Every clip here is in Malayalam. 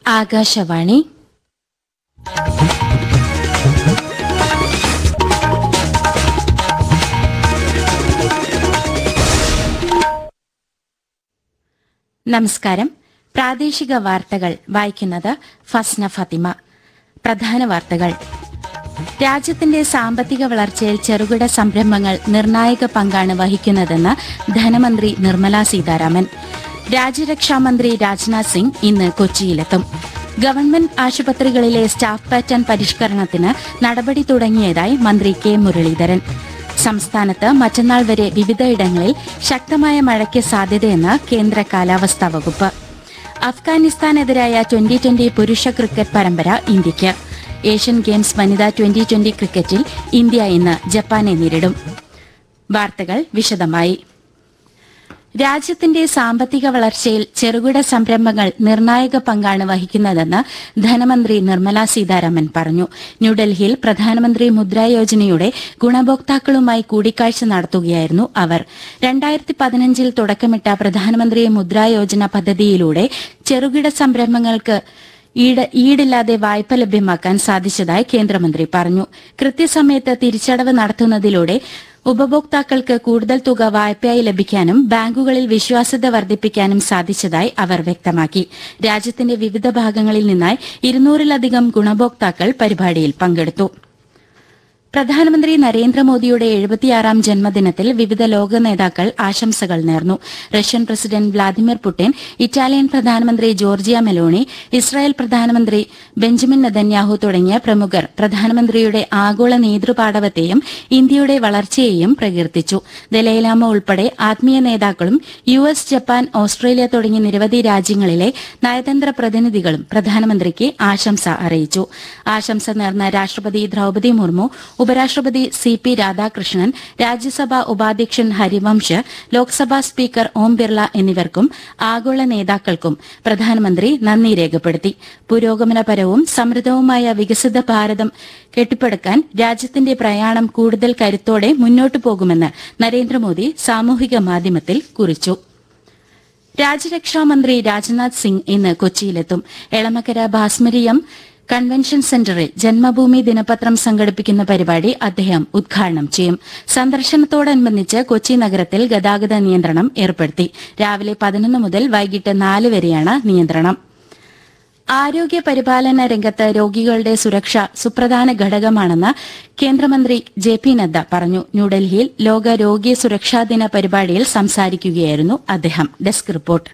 ആകാശവാണി നമസ്കാരം പ്രാദേശിക വാർത്തകൾ വായിക്കുന്നത് ഫസ്ന ഫത്തിമ പ്രധാന വാർത്തകൾ രാജ്യത്തിന്റെ സാമ്പത്തിക വളർച്ചയിൽ ചെറുകിട സംരംഭങ്ങൾ നിർണായക പങ്കാണ് വഹിക്കുന്നതെന്ന് ധനമന്ത്രി നിർമ്മല സീതാരാമൻ രാജ്യരക്ഷാമന്ത്രി രാജ്നാഥ് സിംഗ് ഇന്ന് കൊച്ചിയിലെത്തും ഗവൺമെന്റ് ആശുപത്രികളിലെ സ്റ്റാഫ് പാറ്റേൺ പരിഷ്കരണത്തിന് നടപടി തുടങ്ങിയതായി മന്ത്രി കെ മുരളീധരൻ സംസ്ഥാനത്ത് മറ്റന്നാൾ വരെ വിവിധയിടങ്ങളിൽ ശക്തമായ മഴയ്ക്ക് സാധ്യതയെന്ന് കേന്ദ്ര കാലാവസ്ഥാ വകുപ്പ് അഫ്ഗാനിസ്ഥാനെതിരായ ട്വന്റി ട്വന്റി പുരുഷ ക്രിക്കറ്റ് പരമ്പര ഇന്ത്യയ്ക്ക് ഏഷ്യൻ ഗെയിംസ് വനിതാ ട്വന്റി ട്വന്റി ക്രിക്കറ്റിൽ ഇന്ത്യ ഇന്ന് ജപ്പാനെ നേരിടും വാർത്തകൾ വിശദമായി രാജ്യത്തിന്റെ സാമ്പത്തിക വളർച്ചയിൽ ചെറുകിട സംരംഭങ്ങൾ നിർണായക പങ്കാണ് വഹിക്കുന്നതെന്ന് ധനമന്ത്രി നിർമ്മല സീതാരാമൻ പറഞ്ഞു ന്യൂഡൽഹിയിൽ പ്രധാനമന്ത്രി മുദ്രാ യോജനയുടെ ഗുണഭോക്താക്കളുമായി കൂടിക്കാഴ്ച നടത്തുകയായിരുന്നു അവർ രണ്ടായിരത്തി പതിനഞ്ചിൽ തുടക്കമിട്ട പ്രധാനമന്ത്രി മുദ്രാ യോജന പദ്ധതിയിലൂടെ ചെറുകിട സംരംഭങ്ങൾക്ക് ഈട് ഈടില്ലാതെ വായ്പ ലഭ്യമാക്കാൻ സാധിച്ചതായി കേന്ദ്രമന്ത്രി പറഞ്ഞു കൃത്യസമയത്ത് തിരിച്ചടവ് നടത്തുന്നതിലൂടെ ഉപഭോക്താക്കൾക്ക് കൂടുതൽ തുക വായ്പയായി ലഭിക്കാനും ബാങ്കുകളിൽ വിശ്വാസ്യത വർദ്ധിപ്പിക്കാനും സാധിച്ചതായി അവർ വ്യക്തമാക്കി രാജ്യത്തിന്റെ വിവിധ ഭാഗങ്ങളിൽ നിന്നായി ഇരുന്നൂറിലധികം ഗുണഭോക്താക്കൾ പരിപാടിയിൽ പങ്കെടുത്തു പ്രധാനമന്ത്രി നരേന്ദ്രമോദിയുടെ എഴുപത്തിയാറാം ജന്മദിനത്തിൽ വിവിധ ലോക നേതാക്കൾ ആശംസകൾ നേർന്നു Russian president Vladimir Putin Italian പ്രധാനമന്ത്രി ജോർജിയ മെലോണി ഇസ്രായേൽ പ്രധാനമന്ത്രി ബെഞ്ചമിൻ നെതന്യാഹു തുടങ്ങിയ പ്രമുഖർ പ്രധാനമന്ത്രിയുടെ ആഗോള നേതൃപാടവത്തെയും ഇന്ത്യയുടെ വളർച്ചയെയും പ്രകീർത്തിച്ചു ദലൈലാമ ഉൾപ്പെടെ ആത്മീയ നേതാക്കളും യു എസ് ജപ്പാൻ ഓസ്ട്രേലിയ തുടങ്ങിയ നിരവധി രാജ്യങ്ങളിലെ നയതന്ത്ര പ്രതിനിധികളും പ്രധാനമന്ത്രിക്ക് ആശംസ അറിയിച്ചു ആശംസ നേർന്ന രാഷ്ട്രപതി ദ്രൌപദി മുർമു ഉപരാഷ്ട്രപതി സി പി രാധാകൃഷ്ണൻ രാജ്യസഭാ ഉപാധ്യക്ഷൻ ഹരിവംശ് ലോക്സഭാ സ്പീക്കർ ഓം ബിർള എന്നിവർക്കും ആഗോള നേതാക്കൾക്കും പ്രധാനമന്ത്രി നന്ദി രേഖപ്പെടുത്തി പുരോഗമനപരവും സമൃദ്ധവുമായ വികസിത ഭാരതം കെട്ടിപ്പടുക്കാൻ രാജ്യത്തിന്റെ പ്രയാണം കൂടുതൽ കരുത്തോടെ മുന്നോട്ടു പോകുമെന്ന് നരേന്ദ്രമോദി സാമൂഹിക മാധ്യമത്തിൽ കുറിച്ചു രാജ്യരക്ഷാമന്ത്രി രാജ്നാഥ് സിംഗ് ഇന്ന് കൊച്ചിയിലെത്തും എളമക്കര ഭാസ്മരിയം കൺവെൻഷൻ സെന്ററിൽ ജന്മഭൂമി ദിനപത്രം സംഘടിപ്പിക്കുന്ന പരിപാടി അദ്ദേഹം ഉദ്ഘാടനം ചെയ്യും സന്ദർശനത്തോടനുബന്ധിച്ച് കൊച്ചി നഗരത്തിൽ ഗതാഗത നിയന്ത്രണം ഏർപ്പെടുത്തി രാവിലെ പതിനൊന്ന് മുതൽ വൈകിട്ട് നാല് വരെയാണ് നിയന്ത്രണം ആരോഗ്യ പരിപാലന രംഗത്ത് രോഗികളുടെ സുരക്ഷ സുപ്രധാന ഘടകമാണെന്ന് കേന്ദ്രമന്ത്രി ജെ പി നദ്ദ പറഞ്ഞു ന്യൂഡൽഹിയിൽ ലോക രോഗി സുരക്ഷാ ദിന പരിപാടിയിൽ സംസാരിക്കുകയായിരുന്നു അദ്ദേഹം ഡെസ്ക് റിപ്പോർട്ട്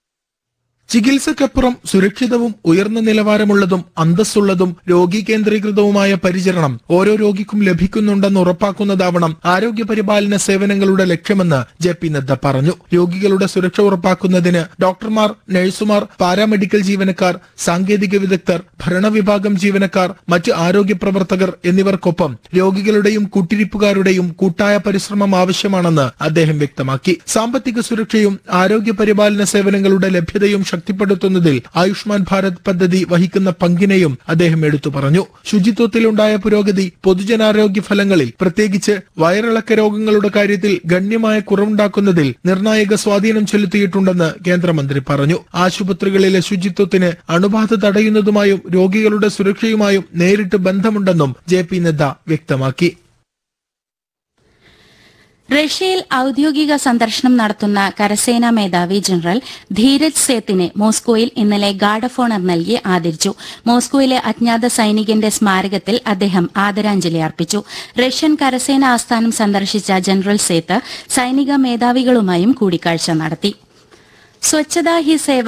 ചികിത്സയ്ക്കപ്പുറം സുരക്ഷിതവും ഉയർന്ന നിലവാരമുള്ളതും അന്തസ്സുള്ളതും രോഗി കേന്ദ്രീകൃതവുമായ പരിചരണം ഓരോ രോഗിക്കും ലഭിക്കുന്നുണ്ടെന്ന് ഉറപ്പാക്കുന്നതാവണം ആരോഗ്യ പരിപാലന സേവനങ്ങളുടെ ലക്ഷ്യമെന്ന് ജെ പി നദ്ദ പറഞ്ഞു രോഗികളുടെ സുരക്ഷ ഉറപ്പാക്കുന്നതിന് ഡോക്ടർമാർ നഴ്സുമാർ പാരാമെഡിക്കൽ ജീവനക്കാർ സാങ്കേതിക വിദഗ്ധർ ഭരണവിഭാഗം ജീവനക്കാർ മറ്റ് ആരോഗ്യ പ്രവർത്തകർ എന്നിവർക്കൊപ്പം രോഗികളുടെയും കൂട്ടിരിപ്പുകാരുടെയും കൂട്ടായ പരിശ്രമം ആവശ്യമാണെന്ന് അദ്ദേഹം വ്യക്തമാക്കി സാമ്പത്തിക സുരക്ഷയും ആരോഗ്യ പരിപാലന സേവനങ്ങളുടെ ലഭ്യതയും ശക്തിപ്പെടുത്തുന്നതിൽ ആയുഷ്മാൻ ഭാരത് പദ്ധതി വഹിക്കുന്ന പങ്കിനെയും അദ്ദേഹം എടുത്തു പറഞ്ഞു ശുചിത്വത്തിലുണ്ടായ പുരോഗതി പൊതുജനാരോഗ്യ ഫലങ്ങളിൽ പ്രത്യേകിച്ച് വയറിളക്ക രോഗങ്ങളുടെ കാര്യത്തിൽ ഗണ്യമായ കുറവുണ്ടാക്കുന്നതിൽ നിർണായക സ്വാധീനം ചെലുത്തിയിട്ടുണ്ടെന്ന് കേന്ദ്രമന്ത്രി പറഞ്ഞു ആശുപത്രികളിലെ ശുചിത്വത്തിന് അണുബാധ തടയുന്നതുമായും രോഗികളുടെ സുരക്ഷയുമായും നേരിട്ട് ബന്ധമുണ്ടെന്നും ജെ പി നദ്ദ വ്യക്തമാക്കി റഷ്യയിൽ ഔദ്യോഗിക സന്ദർശനം നടത്തുന്ന കരസേനാ മേധാവി ജനറൽ ധീരജ് സേത്തിനെ മോസ്കോയിൽ ഇന്നലെ ഗാർഡ് ഓഫ് ഓണർ നൽകി ആദരിച്ചു മോസ്കോയിലെ അജ്ഞാത സൈനികന്റെ സ്മാരകത്തിൽ അദ്ദേഹം ആദരാഞ്ജലി അർപ്പിച്ചു റഷ്യൻ കരസേന ആസ്ഥാനം സന്ദർശിച്ച ജനറൽ സേത്ത് സൈനിക മേധാവികളുമായും കൂടിക്കാഴ്ച നടത്തി സ്വച്ഛതാ ഹി സേവ